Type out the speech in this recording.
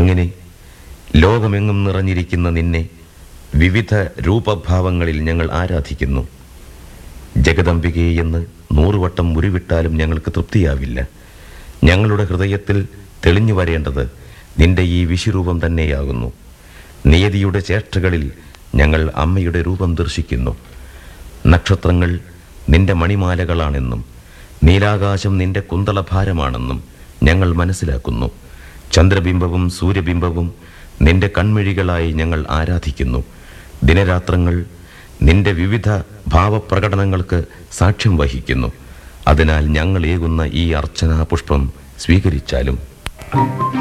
അങ്ങനെ ലോകമെങ്ങും നിറഞ്ഞിരിക്കുന്ന നിന്നെ വിവിധ രൂപഭാവങ്ങളിൽ ഞങ്ങൾ ആരാധിക്കുന്നു ജഗദംബികെ എന്ന് നൂറുവട്ടം ഉരുവിട്ടാലും ഞങ്ങൾക്ക് തൃപ്തിയാവില്ല ഞങ്ങളുടെ ഹൃദയത്തിൽ തെളിഞ്ഞു വരേണ്ടത് നിന്റെ ഈ വിശുരൂപം തന്നെയാകുന്നു നിയതിയുടെ ചേഷ്ടകളിൽ ഞങ്ങൾ അമ്മയുടെ രൂപം ദർശിക്കുന്നു നക്ഷത്രങ്ങൾ നിന്റെ മണിമാലകളാണെന്നും നീലാകാശം നിന്റെ കുന്തളഭാരമാണെന്നും ഞങ്ങൾ മനസ്സിലാക്കുന്നു ചന്ദ്രബിംബവും സൂര്യബിംബവും നിന്റെ കൺമിഴികളായി ഞങ്ങൾ ആരാധിക്കുന്നു ദിനരാത്രങ്ങൾ നിന്റെ വിവിധ ഭാവപ്രകടനങ്ങൾക്ക് സാക്ഷ്യം വഹിക്കുന്നു അതിനാൽ ഞങ്ങൾ ഏകുന്ന ഈ അർച്ചനാ പുഷ്പം സ്വീകരിച്ചാലും